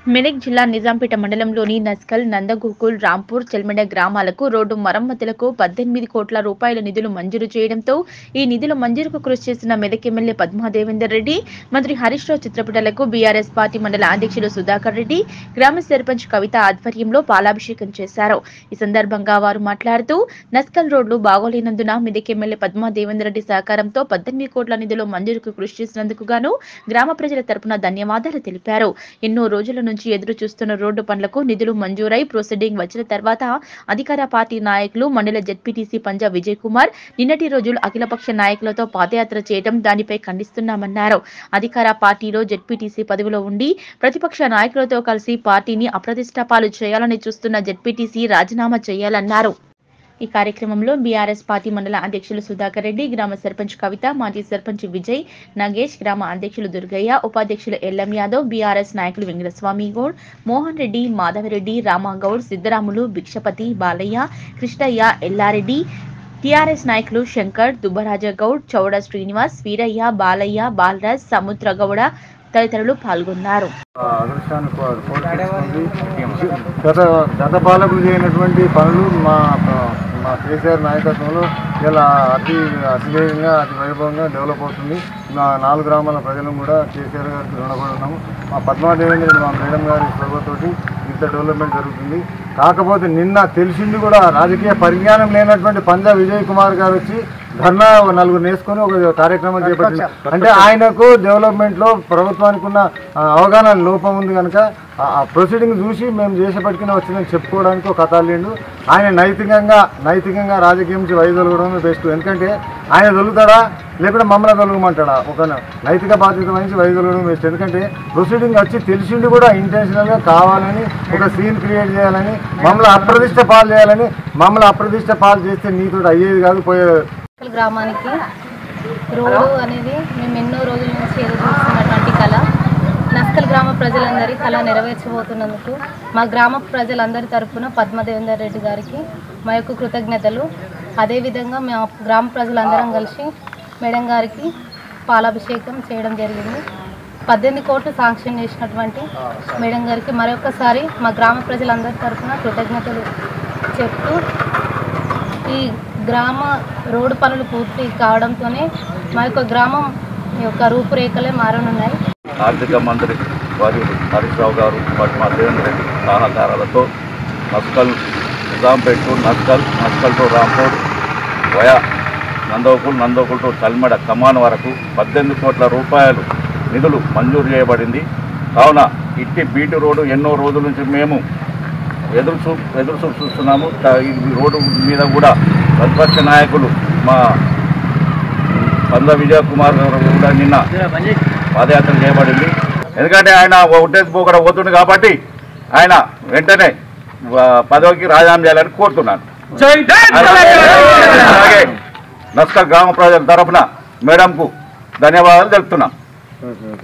మెదక్ జిల్లా నిజాంపేట మండలంలోని నస్కల్ నందగోకుల్ రాంపూర్ చెల్మెడ గ్రామాలకు రోడ్డు మరమ్మతులకు పద్దెనిమిది కోట్ల రూపాయల నిధులు మంజూరు చేయడంతో ఈ నిధుల మంజూరుకు కృషి చేసిన మెదక్ ఎమ్మెల్యే పద్మాదేవేందర్ రెడ్డి మంత్రి హరీష్ రావు చిత్రపటాలకు బీఆర్ఎస్ పార్టీ మండల అధ్యక్షులు సుధాకర్ రెడ్డి గ్రామ సర్పంచ్ కవిత ఆధ్వర్యంలో పాలాభిషేకం చేశారు ఈ సందర్భంగా వారు మాట్లాడుతూ నస్కల్ రోడ్లు బాగోలేనందున మెదక్ ఎమ్మెల్యే పద్మాదేవేందర్ రెడ్డి సహకారంతో పద్దెనిమిది కోట్ల నిధులు మంజూరుకు కృషి చేసినందుకు గాను గ్రామ ప్రజల తరపున ధన్యవాదాలు తెలిపారు ఎన్నో రోజుల నుంచి ఎదురు చూస్తున్న రోడ్డు పనులకు నిధులు మంజూరై ప్రొసీడింగ్ వచ్చిన తర్వాత అధికార పార్టీ నాయకులు మండల జడ్పీటీసీ పంజా విజయ్ కుమార్ నిన్నటి రోజులు అఖిలపక్ష నాయకులతో పాదయాత్ర చేయడం దానిపై ఖండిస్తున్నామన్నారు అధికార పార్టీలో జడ్పీటీసీ పదవిలో ఉండి ప్రతిపక్ష నాయకులతో కలిసి పార్టీని అప్రతిష్టాపాలు చేయాలని చూస్తున్న జడ్పీటీసీ రాజీనామా చేయాలన్నారు ఈ కార్యక్రమంలో బీఆర్ఎస్ పార్టీ మండల అధ్యక్షులు సుధాకర్ రెడ్డి గ్రామ సర్పంచ్ కవిత మాజీ సర్పంచ్ విజయ్ నగేష్ గ్రామ అధ్యక్షులు దుర్గయ్య ఉపాధ్యక్షులు ఎల్లం యాదవ్ బీఆర్ఎస్ నాయకులు వెంకటస్వామి గౌడ్ మోహన్ రెడ్డి మాధవరెడ్డి రామాగౌడ్ సిద్దరాములు భిక్షపతి బాలయ్య కృష్ణయ్య ఎల్లారెడ్డి టీఆర్ఎస్ నాయకులు శంకర్ దుబ్బరాజ గౌడ్ చౌడ శ్రీనివాస్ వీరయ్య బాలయ్య బాలరాజ్ సముద్రగౌడ తదితరులు పాల్గొన్నారు ఆ అదృష్టాన్ని కో- కోల్పోతుంది. గత గత పాలకులు చేయనటువంటి పనులు మా మా కేసీఆర్ నాయకత్వంలో ఇలా అతి అతివేగంగా అతి వైభవంగా డెవలప్ అవుతుంది మా నాలుగు గ్రామాల ప్రజలను కూడా కేసీఆర్ గారికి రుణపడి ఉన్నాము మా పద్మాదేవేంద్ర మా మేడం గారి శ్రద్ధతోటి ఇంత డెవలప్మెంట్ జరుగుతుంది కాకపోతే నిన్న తెలిసింది కూడా రాజకీయ పరిజ్ఞానం లేనటువంటి పంజా విజయ్ కుమార్ గారు వచ్చి ధర్నా నలుగురు నేసుకొని ఒక కార్యక్రమం చేపట్టింది అంటే ఆయనకు డెవలప్మెంట్ లో ప్రభుత్వానికి ఉన్న ఆ, అవగాహన లోపం ఉంది కనుక ఆ ప్రొసీడింగ్ చూసి మేము చేసేపటికిన వచ్చిందని చెప్పుకోవడానికి ఒక కథ లేడు ఆయన నైతికంగా నైతికంగా రాజకీయం నుంచి వైదొలగడమే బెస్ట్ ఎందుకంటే ఆయన దొలుగుతాడా లేకుంటే మమ్మల్ని దొలగమంటాడా ఒక నైతిక బాధ్యత వహించి వైదొలగడం బెస్ట్ ఎందుకంటే ప్రొసీడింగ్ వచ్చి తెలిసిండి కూడా ఇంటెన్షనల్గా కావాలని ఒక సీన్ క్రియేట్ చేయాలని మమ్మల్ని అప్రదిష్ట పాలు చేయాలని మమ్మల్ని అప్రదిష్ట పాలు చేస్తే నీతో అయ్యేది కాదు పోయేది నస్కల్ గ్రామానికి రోడ్డు అనేది మేము ఎన్నో రోజుల నుంచి ఎదురు చూస్తున్నటువంటి కళ నస్కల్ గ్రామ ప్రజలందరి కళ నెరవేర్చబోతున్నందుకు మా గ్రామ ప్రజలందరి తరపున పద్మదేవేందర్ రెడ్డి గారికి మా యొక్క కృతజ్ఞతలు అదేవిధంగా మా గ్రామ ప్రజలందరం కలిసి మేడం గారికి పాలాభిషేకం చేయడం జరిగింది పద్దెనిమిది కోట్లు శాంక్షన్ చేసినటువంటి మేడం గారికి మరొకసారి మా గ్రామ ప్రజలందరి తరపున కృతజ్ఞతలు చెప్తూ ఈ గ్రామ రోడ్డు పనులు పూర్తి కావడంతోనే మా యొక్క గ్రామం యొక్క రూపురేఖలే మారనున్నాయి ఆర్థిక మంత్రి వారు హరీష్ రావు గారు పట్మా దేవేంద్ర రెడ్డి సహకారాలతో Naskal Nizampet to Naskal Naskal to Rampur via Nandokul Nandokul to Chalmeda కమాన్ వరకు పద్దెనిమిది కోట్ల రూపాయలు నిధులు మంజూరు చేయబడింది కావున ఇట్టి బీటీ రోడ్డు ఎన్నో రోజుల నుంచి మేము ఎదురు చూ ఎదురు చూపు చూస్తున్నాము త- ఈ రోడ్డు మీద కూడా ప్రతిపక్ష నాయకులు మా పంద విజయ్ కుమార్ గారు కూడా నిన్న పాదయాత్ర చేయబడింది ఎందుకంటే ఆయన ఉద్దేశపోకడ పోతుంది కాబట్టి ఆయన వెంటనే ఆ, పదవికి రాజీనామా చేయాలని కోరుతున్నాను అలాగే నస్కర్ గ్రామ ప్రజల తరఫున మేడంకు ధన్యవాదాలు తెలుపుతున్నాం